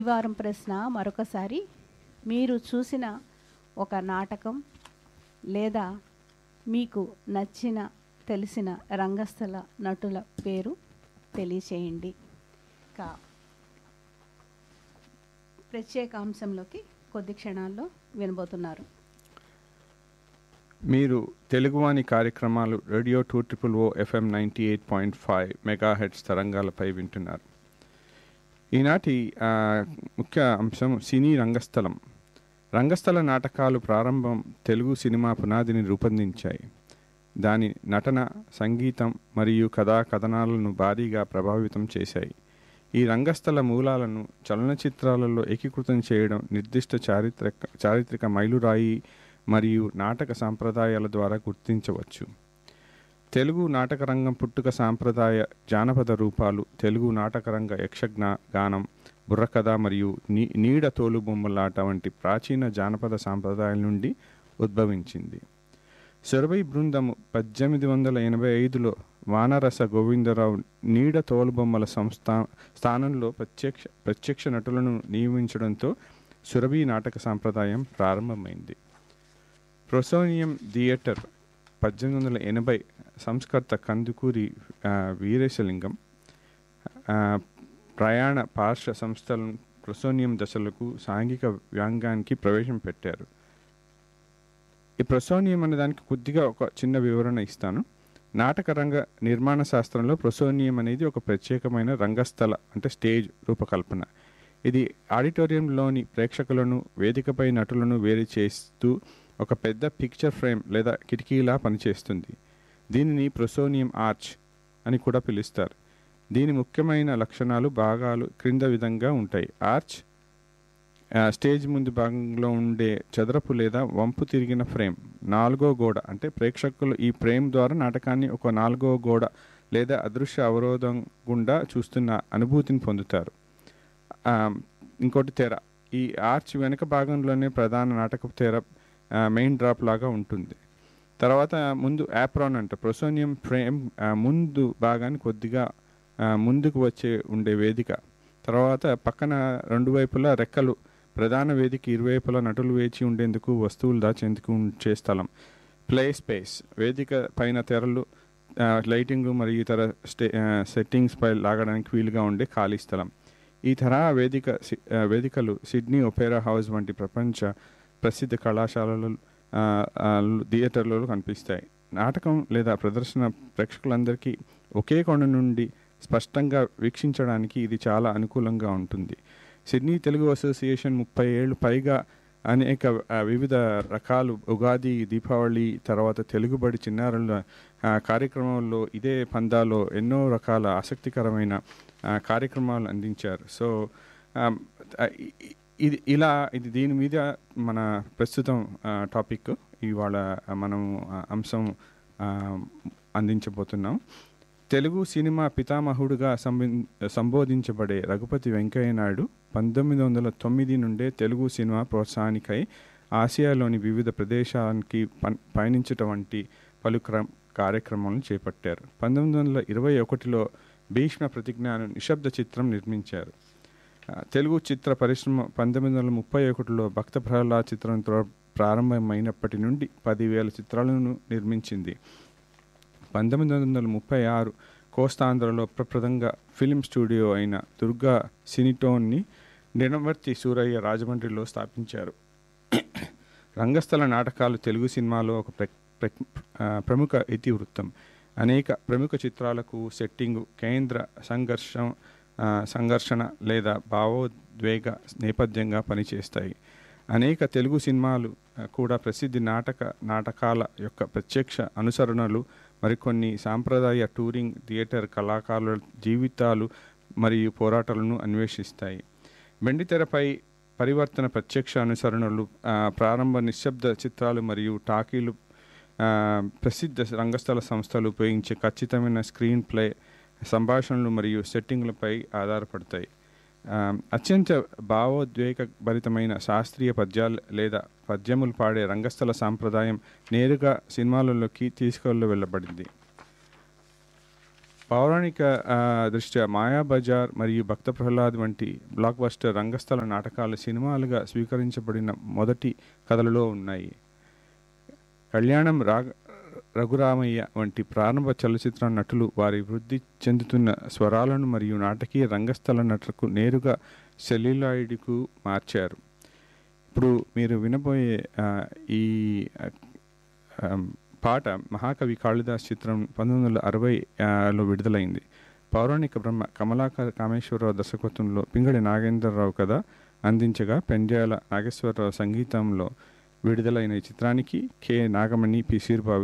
ఈ వారం ప్రశ్న మరొకసారి మీరు చూసిన ఒక నాటకం లేదా మీకు నచ్చిన తెలిసిన రంగస్థల నటుల పేరు తెలియచేయండి కా ప్రత్యేక అంశంలోకి కొద్ది క్షణాల్లో వినబోతున్నారు మీరు తెలుగువాణి కార్యక్రమాలు radio two triple O FM ninety eight point five mega hertz తరంగాలపై వింటున్నారు ఈనాటి ఆ, ముఖ్య అంశం సినీ రంగస్థలం రంగస్థల నాటకాలు ప్రారంభం తెలుగు సినిమా పునాదిని రూపొందించాయి దాని నటన సంగీతం మరియు కథా కథనాలను భారీగా ప్రభావితం చేశాయి ఈ రంగస్థల మూలాలను చలనచిత్రాలలో ఏకీకృతం చేయడం నిర్దిష్ట చారిత్రక చారిత్రక మైలురాయి మరియు నాటక సాంప్రదాయాల ద్వారా గుర్తించవచ్చు తెలుగు నాటకరంగం పుట్టుక సాంప్రదాయ జానపద రూపాలు తెలుగు నాటకరంగ యక్షజ్ఞ గానం బుర్రకథ మరియు నీ నీడ తోలుబొమ్మలాట వంటి ప్రాచీన జానపద సాంప్రదాయాల నుండి ఉద్భవించింది సురభై బృందము పద్దెనిమిది వందల ఎనభై ఐదులో వానరస గోవిందరావు నీడ తోలుబొమ్మల సంస్థ స్థానంలో ప్రత్యక్ష ప్రత్యక్ష నటులను నియమించడంతో సురభి నాటక సాంప్రదాయం ప్రారంభమైంది ప్రొసోనియం థియేటర్ పద్దెనిమిది వందల ఎనభై సంస్కర్త కందుకూరి ఆ, వీరేశలింగం ఆ, ప్రయాణ పార్శ్వ సంస్థలను ప్రొసోనియం దశలకు సాంఘిక వ్యాంగానికి ప్రవేశం పెట్టారు ఈ ప్రొసోనియం అనే దానికి కొద్దిగా ఒక చిన్న వివరణ ఇస్తాను నాటక రంగ నిర్మాణ శాస్త్రంలో ప్రొసోనియం అనేది ఒక ప్రత్యేకమైన రంగస్థల అంటే స్టేజ్ రూపకల్పన ఇది ఆడిటోరియంలోని ప్రేక్షకులను వేదికపై నటులను వేరు చేస్తూ ఒక పెద్ద పిక్చర్ ఫ్రేమ్ లేదా కిటికీలా పనిచేస్తుంది దీనిని ప్రొసోనియం ఆర్చ్ అని కూడా పిలుస్తారు దీని ముఖ్యమైన లక్షణాలు భాగాలు క్రింద విధంగా ఉంటాయి ఆర్చ్ ఆ, స్టేజ్ ముందు భాగంలో ఉండే చదరపు లేదా వంపు తిరిగిన ఫ్రేమ్ నాలుగో గోడ అంటే ప్రేక్షకులు ఈ ఫ్రేమ్ ద్వారా నాటకాన్ని ఒక నాలుగో గోడ లేదా అదృశ్య అవరోధం గుండా చూస్తున్న అనుభూతిని పొందుతారు ఆ, ఇంకోటి తెర ఈ ఆర్చ్ వెనుక భాగంలోనే ప్రధాన నాటక తెర ఆ, మెయిన్ డ్రాప్ లాగా ఉంటుంది తర్వాత ముందు యాప్రాన్ అంట ప్రొసోనియం ఫ్రేమ్ ఆ, ముందు భాగాన్ని కొద్దిగా ఆ, ముందుకు వచ్చే ఉండే వేదిక తర్వాత పక్కన రెండు వైపులా రెక్కలు ప్రధాన వేదిక ఇరువైపులా నటులు వేచి ఉండేందుకు వస్తువులు దాచేందుకు ఉంచే స్థలం ప్లే స్పేస్ వేదిక పైన తెరలు ఆ, లైటింగ్ మరియు ఇతర స్టే ఆ, సెట్టింగ్స్ పై లాగడానికి వీలుగా ఉండే ఖాళీ స్థలం ఈ తరహా వేదిక సి- ఆ, వేదికలు సిడ్నీ ఒపేరా హౌస్ వంటి ప్రపంచ ప్రసిద్ధ కళాశాలలు ఆ, ఆ, థియేటర్లలో కనిపిస్తాయి నాటకం లేదా ప్రదర్శన ప్రేక్షకులందరికీ ఒకే కొండ నుండి స్పష్టంగా వీక్షించడానికి ఇది చాలా అనుకూలంగా ఉంటుంది సిడ్నీ తెలుగు అసోసియేషన్ ముప్పై ఏళ్ళు పైగా అనేక ఆ, వివిధ రకాలు ఉగాది దీపావళి తర్వాత తెలుగుబడి చిన్నారుల ఆ, కార్యక్రమాల్లో ఇదే పందాలో ఎన్నో రకాల ఆసక్తికరమైన ఆ, కార్యక్రమాలు అందించారు సో ఆమ్, ఆ, ఇ- ఇ- ఇది ఇలా ఇది దీని మీద మన ప్రస్తుతం ఆ, టాపిక్ ఇవాళ మనం ఆ, అంశం ఆ, అందించబోతున్నాం తెలుగు సినిమా పితామహుడుగా సంబి- సంబోధించబడే రఘుపతి వెంకయ్య నాయుడు పంతొమ్మిది వందల తొమ్మిది నుండే తెలుగు సినిమా ప్రోత్సాహానికై ఆసియాలోని వివిధ ప్రదేశానికి పన్ పయనించటం వంటి పలు క్రమ కార్యక్రమాలను చేపట్టారు పంతొమ్మిది వందల ఇరవై ఒకటిలో భీష్మ ప్రతిజ్ఞను నిశ్శబ్ద చిత్రం నిర్మించారు ఆ, తెలుగు చిత్ర పరిశ్రమ పంతొమ్మిది వందల ముప్పై ఒకటిలో భక్త ప్రహ్లాద్ చిత్రంతో ప్రారంభమైనప్పటి నుండి పదివేల చిత్రాలను నిర్మించింది పంతొమ్మిది వందల ముప్పై ఆరు కోస్తాంధ్రలో ప్రప్రదంగా ఫిలిం స్టూడియో అయిన దుర్గా సినిటోన్ని నిడమర్తి సూరయ్య రాజమండ్రిలో స్థాపించారు రంగస్థల నాటకాలు తెలుగు సినిమాలో ఒక ప్ర ప్ర- ఆ, ప్రముఖ ఇతివృత్తం అనేక ప్రముఖ చిత్రాలకు సెట్టింగు కేంద్ర సంఘర్షం ఆ, సంఘర్షణ లేదా భావోద్వేగ నేపథ్యంగా పనిచేస్తాయి అనేక తెలుగు సినిమాలు ఆ, కూడా ప్రసిద్ధి నాటక నాటకాల యొక్క ప్రత్యక్ష అనుసరణలు మరికొన్ని సాంప్రదాయ టూరింగ్ థియేటర్ కళాకారుల జీవితాలు మరియు పోరాటాలను అన్వేషిస్తాయి వెండితెరపై పరివర్తన ప్రత్యక్ష అనుసరణలు ఆ, ప్రారంభ నిశ్శబ్ద చిత్రాలు మరియు టాకీలు ఆ, ప్రసిద్ధ రంగస్థల సంస్థలు ఉపయోగించే ఖచ్చితమైన స్క్రీన్ ప్లే సంభాషణలు మరియు సెట్టింగ్లపై ఆధారపడతాయి ఆ, అత్యంత భావోద్వేగభరితమైన శాస్త్రీయ పద్యాలు లేదా పద్యములు పాడే రంగస్థల సాంప్రదాయం నేరుగా సినిమాలలోకి తీసుకెళ్ళ వెళ్ళబడింది పౌరాణిక ఆ, దృష్ట్యా మాయాబజార్ మరియు భక్త ప్రహ్లాద్ వంటి బ్లాక్ బస్టర్ రంగస్థల నాటకాలు సినిమాలుగా స్వీకరించబడిన మొదటి కథలలో ఉన్నాయి కళ్యాణం రాగ రఘురామయ్య వంటి ప్రారంభ చలచిత్ర నటులు వారి వృద్ధి చెందుతున్న స్వరాలను మరియు నాటకీయ రంగస్థల నటులకు నేరుగా సెల్యులాయిడ్కు మార్చారు ఇప్పుడు మీరు వినబోయే ఆ, ఈ ఆ, ఆమ్, పాట మహాకవి కాళిదాస్ చిత్రం పంతొమ్మిది వందల అరవై లో విడుదలైంది పౌరాణిక బ్రహ్మ కమలాకర కామేశ్వరరావు దర్శకత్వంలో పింగళి నాగేంద్రరావు కథ అందించగా పెండ్యాల నాగేశ్వరరావు సంగీతంలో విడుదలైన ఈ చిత్రానికి కె నాగమణి పి సీరుబాబు